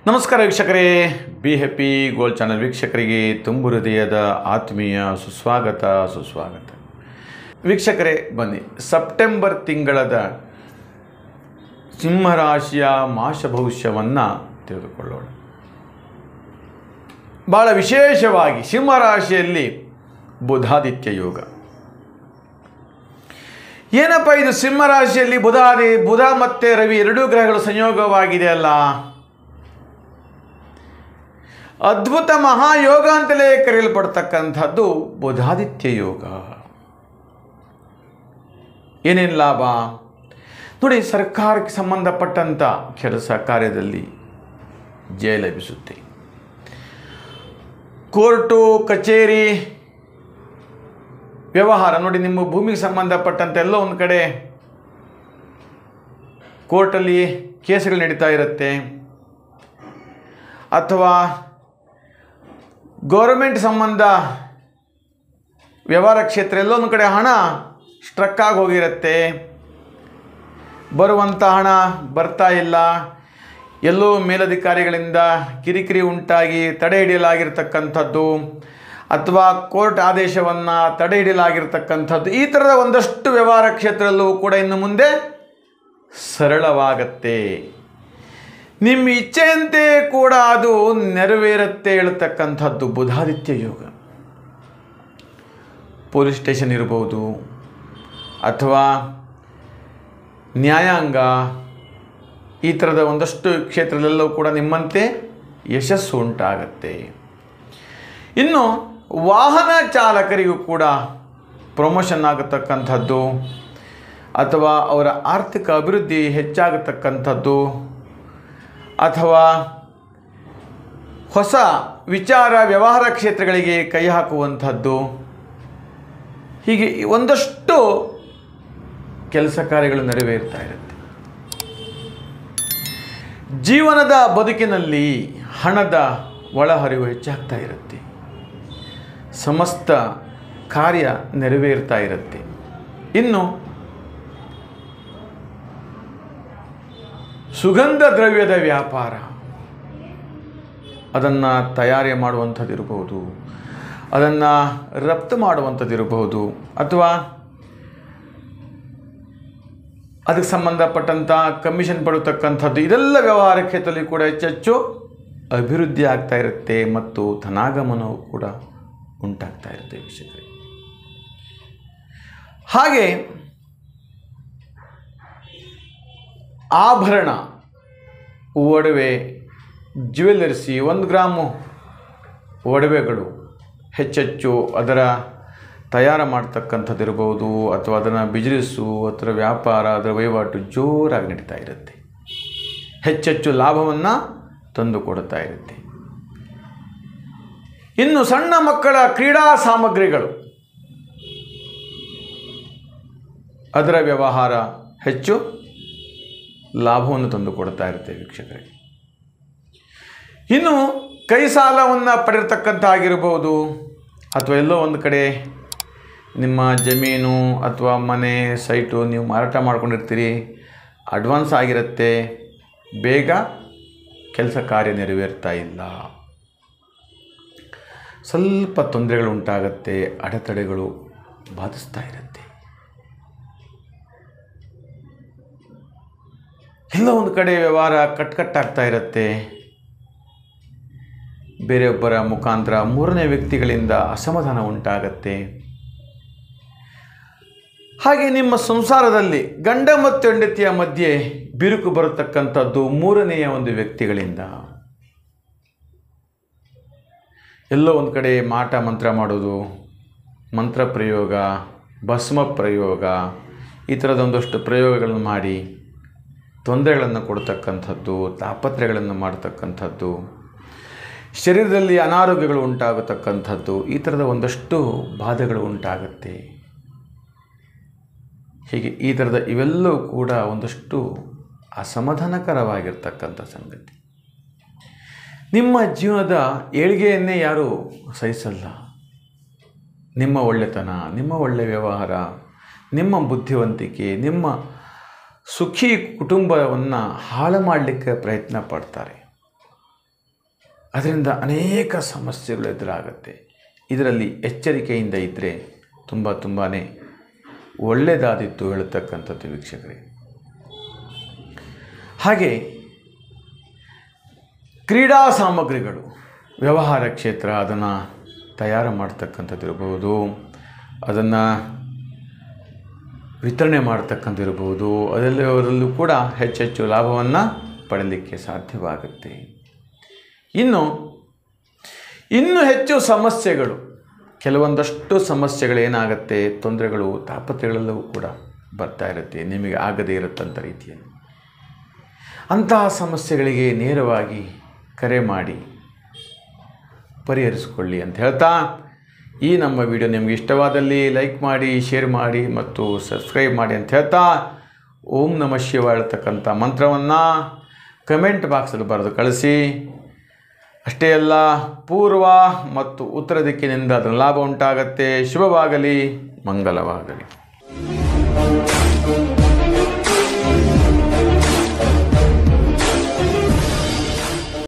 ನಮಸ್ಕಾರ ವೀಕ್ಷಕರೇ be happy gold channel ವೀಕ್ಷಕರಿಗೆ ತುಂಬು ಹೃದಯದ ಆತ್ಮೀಯ ಸುಸ್ವಾಗತ ಸುಸ್ವಾಗತ ವೀಕ್ಷಕರೇ ಬನ್ನಿ ಸೆಪ್ಟೆಂಬರ್ ತಿಂಗಳದ ಸಿಂಹರಾಶಿಯ ಮಾಸ ಭವಿಷ್ಯವನ್ನು ತಿಳಿದುಕೊಳ್ಳೋಣ ಭಾಳ ವಿಶೇಷವಾಗಿ ಸಿಂಹರಾಶಿಯಲ್ಲಿ ಬುಧಾದಿತ್ಯ ಯೋಗ ಏನಪ್ಪ ಇದು ಸಿಂಹರಾಶಿಯಲ್ಲಿ ಬುಧಾದಿ ಬುಧ ಮತ್ತು ರವಿ ಎರಡೂ ಗ್ರಹಗಳು ಸಂಯೋಗವಾಗಿದೆ ಅಲ್ಲ ಅದ್ಭುತ ಮಹಾಯೋಗ ಅಂತಲೇ ಕರೆಯಲ್ಪಡ್ತಕ್ಕಂಥದ್ದು ಬುಧಾದಿತ್ಯ ಯೋಗ ಏನೇನು ಲಾಭ ನೋಡಿ ಸರ್ಕಾರಕ್ಕೆ ಸಂಬಂಧಪಟ್ಟಂಥ ಕೆಲಸ ಕಾರ್ಯದಲ್ಲಿ ಜಯ ಲಭಿಸುತ್ತೆ ಕೋರ್ಟು ಕಚೇರಿ ವ್ಯವಹಾರ ನೋಡಿ ನಿಮ್ಮ ಭೂಮಿಗೆ ಸಂಬಂಧಪಟ್ಟಂತೆ ಎಲ್ಲೋ ಒಂದು ಕಡೆ ಕೋರ್ಟಲ್ಲಿ ಕೇಸುಗಳು ನಡೀತಾ ಇರುತ್ತೆ ಅಥವಾ ಗೌರ್ಮೆಂಟ್ ಸಂಬಂಧ ವ್ಯವಹಾರ ಕ್ಷೇತ್ರ ಎಲ್ಲೋ ಒಂದು ಕಡೆ ಹಣ ಸ್ಟ್ರಕ್ ಆಗಿ ಹೋಗಿರುತ್ತೆ ಬರುವಂಥ ಹಣ ಬರ್ತಾ ಇಲ್ಲ ಎಲ್ಲೋ ಮೇಲಧಿಕಾರಿಗಳಿಂದ ಕಿರಿಕಿರಿ ಉಂಟಾಗಿ ತಡೆ ಹಿಡಿಯಲಾಗಿರ್ತಕ್ಕಂಥದ್ದು ಅಥವಾ ಕೋರ್ಟ್ ಆದೇಶವನ್ನು ತಡೆ ಹಿಡಿಯಲಾಗಿರ್ತಕ್ಕಂಥದ್ದು ಈ ಥರದ ಒಂದಷ್ಟು ವ್ಯವಹಾರ ಕ್ಷೇತ್ರದಲ್ಲೂ ಕೂಡ ಇನ್ನು ಮುಂದೆ ಸರಳವಾಗತ್ತೆ ನಿಮ್ಮ ಇಚ್ಛೆಯಂತೆ ಕೂಡ ಅದು ನೆರವೇರುತ್ತೆ ಹೇಳ್ತಕ್ಕಂಥದ್ದು ಬುಧಾದಿತ್ಯ ಯೋಗ ಪೊಲೀಸ್ ಸ್ಟೇಷನ್ ಇರ್ಬೋದು ಅಥವಾ ನ್ಯಾಯಾಂಗ ಈ ಥರದ ಒಂದಷ್ಟು ಕ್ಷೇತ್ರದಲ್ಲೂ ಕೂಡ ನಿಮ್ಮಂತೆ ಯಶಸ್ಸು ಉಂಟಾಗತ್ತೆ ಇನ್ನು ವಾಹನ ಚಾಲಕರಿಗೂ ಕೂಡ ಪ್ರಮೋಷನ್ ಆಗತಕ್ಕಂಥದ್ದು ಅಥವಾ ಅವರ ಆರ್ಥಿಕ ಅಭಿವೃದ್ಧಿ ಹೆಚ್ಚಾಗತಕ್ಕಂಥದ್ದು ಅಥವಾ ಹೊಸ ವಿಚಾರ ವ್ಯವಹಾರ ಕ್ಷೇತ್ರಗಳಿಗೆ ಕೈ ಹಾಕುವಂಥದ್ದು ಹೀಗೆ ಒಂದಷ್ಟು ಕೆಲಸ ಕಾರ್ಯಗಳು ನೆರವೇರ್ತಾ ಇರುತ್ತೆ ಜೀವನದ ಬದುಕಿನಲ್ಲಿ ಹಣದ ಒಳಹರಿವು ಹೆಚ್ಚಾಗ್ತಾ ಇರುತ್ತೆ ಸಮಸ್ತ ಕಾರ್ಯ ನೆರವೇರ್ತಾ ಇರುತ್ತೆ ಇನ್ನು ಸುಗಂಧ ದ್ರವ್ಯದ ವ್ಯಾಪಾರ ಅದನ್ನು ತಯಾರಿ ಮಾಡುವಂಥದ್ದು ಇರಬಹುದು ಅದನ್ನು ರಫ್ತು ಮಾಡುವಂಥದ್ದು ಇರಬಹುದು ಅಥವಾ ಅದಕ್ಕೆ ಸಂಬಂಧಪಟ್ಟಂಥ ಕಮಿಷನ್ ಪಡತಕ್ಕಂಥದ್ದು ಇದೆಲ್ಲ ವ್ಯವಹಾರ ಕ್ಷೇತ್ರದಲ್ಲಿ ಕೂಡ ಹೆಚ್ಚೆಚ್ಚು ಅಭಿವೃದ್ಧಿ ಆಗ್ತಾ ಇರುತ್ತೆ ಮತ್ತು ಧನಾಗಮನವು ಕೂಡ ಉಂಟಾಗ್ತಾ ಇರುತ್ತೆ ವೀಕ್ಷಕರೇ ಹಾಗೆ ಆಭರಣ ಒಡವೆ ಜ್ಯುವೆಲ್ಲರ್ಸಿ ಒಂದು ಗ್ರಾಮು ಒಡವೆಗಳು ಹೆಚ್ಚೆಚ್ಚು ಅದರ ತಯಾರು ಮಾಡ್ತಕ್ಕಂಥದ್ದು ಇರ್ಬೋದು ಅಥವಾ ಅದನ್ನು ಬಿಸ್ನೆಸ್ಸು ಅದರ ವ್ಯಾಪಾರ ಅದರ ವಹಿವಾಟು ಜೋರಾಗಿ ನಡೀತಾ ಇರುತ್ತೆ ಹೆಚ್ಚೆಚ್ಚು ಲಾಭವನ್ನು ತಂದು ಕೊಡ್ತಾ ಇರುತ್ತೆ ಇನ್ನು ಸಣ್ಣ ಮಕ್ಕಳ ಕ್ರೀಡಾ ಸಾಮಗ್ರಿಗಳು ಅದರ ವ್ಯವಹಾರ ಹೆಚ್ಚು ಲಾಭವನ್ನು ತಂದು ಕೊಡ್ತಾ ಇರುತ್ತೆ ವೀಕ್ಷಕರಿಗೆ ಇನ್ನು ಕೈ ಸಾಲವನ್ನು ಪಡೆರ್ತಕ್ಕಂಥ ಆಗಿರ್ಬೋದು ಅಥವಾ ಎಲ್ಲೋ ಒಂದು ಕಡೆ ನಿಮ್ಮ ಜಮೀನು ಅಥವಾ ಮನೆ ಸೈಟು ನೀವು ಮಾರಾಟ ಮಾಡ್ಕೊಂಡಿರ್ತೀರಿ ಅಡ್ವಾನ್ಸ್ ಆಗಿರುತ್ತೆ ಬೇಗ ಕೆಲಸ ಕಾರ್ಯ ನೆರವೇರ್ತಾ ಇಲ್ಲ ಸ್ವಲ್ಪ ತೊಂದರೆಗಳು ಉಂಟಾಗತ್ತೆ ಅಡೆತಡೆಗಳು ಬಾಧಿಸ್ತಾ ಇರುತ್ತೆ ಎಲ್ಲೋ ಒಂದು ಕಡೆ ವ್ಯವಹಾರ ಕಟ್ಕಟ್ಟಾಗ್ತಾ ಇರುತ್ತೆ ಬೇರೆಯೊಬ್ಬರ ಮುಖಾಂತರ ಮೂರನೇ ವ್ಯಕ್ತಿಗಳಿಂದ ಅಸಮಾಧಾನ ಉಂಟಾಗತ್ತೆ ಹಾಗೆ ನಿಮ್ಮ ಸಂಸಾರದಲ್ಲಿ ಗಂಡ ಮತ್ತು ಹೆಂಡತಿಯ ಮಧ್ಯೆ ಬಿರುಕು ಬರತಕ್ಕಂಥದ್ದು ಮೂರನೆಯ ಒಂದು ವ್ಯಕ್ತಿಗಳಿಂದ ಎಲ್ಲೋ ಒಂದು ಕಡೆ ಮಾಟ ಮಂತ್ರ ಮಾಡೋದು ಮಂತ್ರ ಪ್ರಯೋಗ ಭಸ್ಮ ಪ್ರಯೋಗ ಈ ಥರದ ಒಂದಷ್ಟು ಪ್ರಯೋಗಗಳನ್ನು ಮಾಡಿ ತೊಂದರೆಗಳನ್ನು ಕೊಡ್ತಕ್ಕಂಥದ್ದು ತಾಪತ್ರೆಗಳನ್ನು ಮಾಡ್ತಕ್ಕಂಥದ್ದು ಶರೀರದಲ್ಲಿ ಅನಾರೋಗ್ಯಗಳು ಉಂಟಾಗತಕ್ಕಂಥದ್ದು ಈ ಥರದ ಒಂದಷ್ಟು ಬಾಧೆಗಳು ಉಂಟಾಗುತ್ತೆ ಹೀಗೆ ಈ ಥರದ ಇವೆಲ್ಲವೂ ಕೂಡ ಒಂದಷ್ಟು ಅಸಮಾಧಾನಕರವಾಗಿರ್ತಕ್ಕಂಥ ಸಂಗತಿ ನಿಮ್ಮ ಜೀವನದ ಏಳಿಗೆಯನ್ನೇ ಯಾರೂ ಸಹಿಸಲ್ಲ ನಿಮ್ಮ ಒಳ್ಳೆತನ ನಿಮ್ಮ ಒಳ್ಳೆಯ ವ್ಯವಹಾರ ನಿಮ್ಮ ಬುದ್ಧಿವಂತಿಕೆ ನಿಮ್ಮ ಸುಖಿ ಕುಟುಂಬವನ್ನು ಹಾಳು ಮಾಡಲಿಕ್ಕೆ ಪ್ರಯತ್ನ ಪಡ್ತಾರೆ ಅದರಿಂದ ಅನೇಕ ಸಮಸ್ಯೆಗಳು ಎದುರಾಗುತ್ತೆ ಇದರಲ್ಲಿ ಎಚ್ಚರಿಕೆಯಿಂದ ಇದ್ದರೆ ತುಂಬ ತುಂಬಾ ಒಳ್ಳೆಯದಾದಿತ್ತು ಹೇಳ್ತಕ್ಕಂಥದ್ದು ವೀಕ್ಷಕರೇ ಹಾಗೆ ಕ್ರೀಡಾ ಸಾಮಗ್ರಿಗಳು ವ್ಯವಹಾರ ಕ್ಷೇತ್ರ ಅದನ್ನು ತಯಾರು ಮಾಡ್ತಕ್ಕಂಥದ್ದು ಇರ್ಬೋದು ಅದನ್ನು ವಿತರಣೆ ಮಾಡ್ತಕ್ಕಂಥ ಇರ್ಬೋದು ಅದರಲ್ಲಿ ಅವರಲ್ಲೂ ಕೂಡ ಹೆಚ್ಚೆಚ್ಚು ಲಾಭವನ್ನು ಪಡೀಲಿಕ್ಕೆ ಸಾಧ್ಯವಾಗುತ್ತೆ ಇನ್ನು ಇನ್ನೂ ಹೆಚ್ಚು ಸಮಸ್ಯೆಗಳು ಕೆಲವೊಂದಷ್ಟು ಸಮಸ್ಯೆಗಳೇನಾಗುತ್ತೆ ತೊಂದರೆಗಳು ತಾಪತ್ರೆಗಳೆಲ್ಲವೂ ಕೂಡ ಬರ್ತಾ ಇರುತ್ತೆ ನಿಮಗೆ ಆಗದೇ ಇರುತ್ತಂಥ ರೀತಿಯಲ್ಲಿ ಅಂತಹ ಸಮಸ್ಯೆಗಳಿಗೆ ನೇರವಾಗಿ ಕರೆ ಮಾಡಿ ಪರಿಹರಿಸಿಕೊಳ್ಳಿ ಅಂತ ಹೇಳ್ತಾ ಈ ನಮ್ಮ ವಿಡಿಯೋ ನಿಮಗೆ ಇಷ್ಟವಾದಲ್ಲಿ ಲೈಕ್ ಮಾಡಿ ಶೇರ್ ಮಾಡಿ ಮತ್ತು ಸಬ್ಸ್ಕ್ರೈಬ್ ಮಾಡಿ ಅಂತ ಹೇಳ್ತಾ ಓಂ ನಮ ಶಿವ ಹೇಳ್ತಕ್ಕಂಥ ಮಂತ್ರವನ್ನು ಕಮೆಂಟ್ ಬಾಕ್ಸಲ್ಲಿ ಬರೆದು ಕಳಿಸಿ ಅಷ್ಟೇ ಅಲ್ಲ ಪೂರ್ವ ಮತ್ತು ಉತ್ತರ ದಿಕ್ಕಿನಿಂದ ಅದರ ಲಾಭ ಉಂಟಾಗತ್ತೆ ಶುಭವಾಗಲಿ ಮಂಗಲವಾಗಲಿ